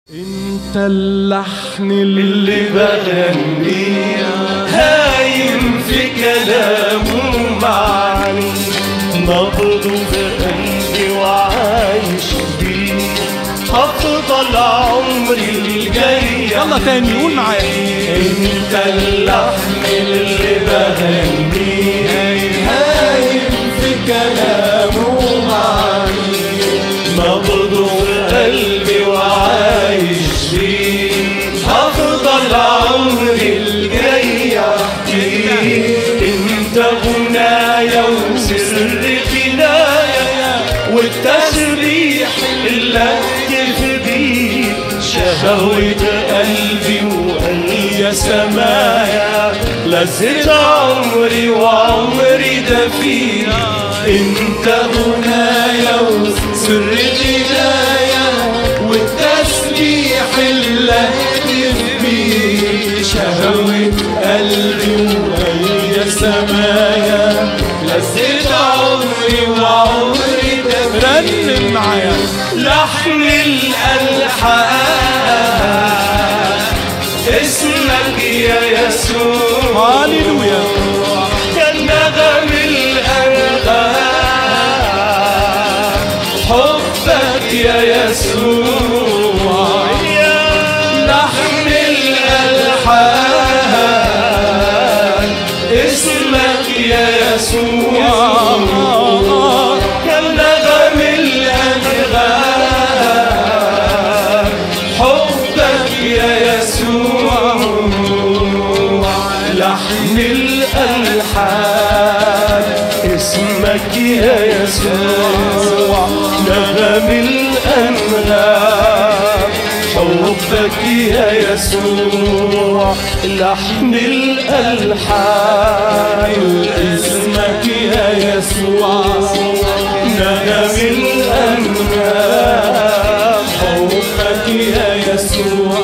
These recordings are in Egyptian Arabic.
انت اللحن اللي اللي بغنيه هايم في كلامه معني نبضه في قلبي وعايش بيه هفضل عمري الجاي يلا تاني قول معايا انت اللحن اللي بغنيه هايم في كلامه معني نبضه في قلبي وعايش فيه هفضل عمري الجاي احكيه انت غنايا وسر غنايا والتسبيح اللي اكتف بيه شهوة قلبي وقلبي يا سمايا لذت عمري وعمري ده فيك انت غنايا وسر غنايا والتسبيح اللي اكتف بيه شهوة قلبي وقلبي يا سمايا لذت عمري وعمري ده فيك رنم معايا لحن الألحان اسمك يا يسوع هاليلويا كان نغم الأنغام حبك يا يسوع يا لحن الألحان اسمك يا يسوع كان نغم الأنغام حبك يا يسوع لحن الألحان اسمك يا يسوع نغم الأنغام حبك يا يسوع لحن الألحان اسمك يا يسوع نغم الأنغام حبك يا يسوع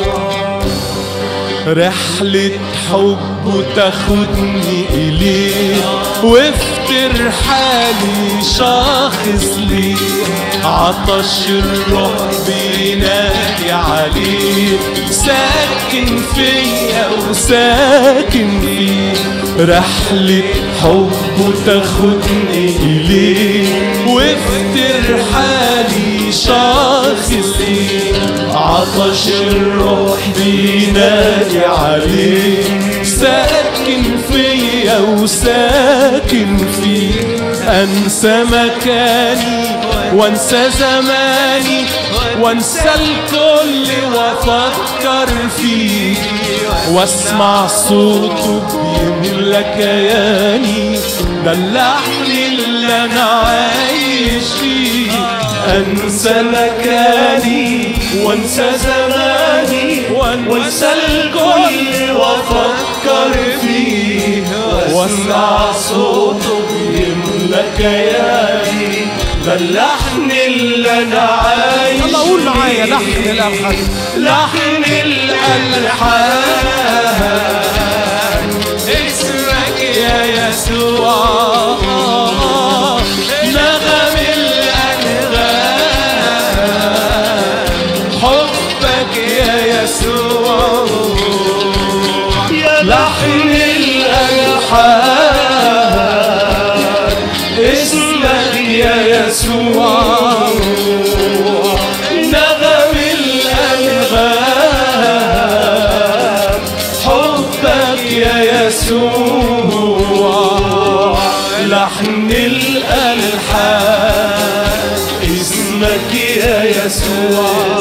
رحلة حب تاخدني إليه وافتر حالي شاخص ليه عطش الروح بينادي عليه ساكن فيا وساكن فيه رحلة حب تاخدني إليه وافتر حالي شاخص ليه عطش الروح بينادي عليه ساكن فيا وساكن فيه انسى مكاني وانسى زماني وانسى الكل وافكر فيه واسمع صوته بيملى كياني ده اللحن اللي انا عايش فيه انسى مكاني وانسى زماني وانسى الكل وافكر فيه واسمع صوته بيملى كياني ده اللحن اللي انا عايش يلا قول معايا فيه. لحن الألحان لحن الالحان اسمك يا يسوع نغم الانغام حبك يا يسوع يا لحن الالحان اسمك يا يسوع نغم الأنغام حبك يا يسوع لحن الألحان اسمك يا يسوع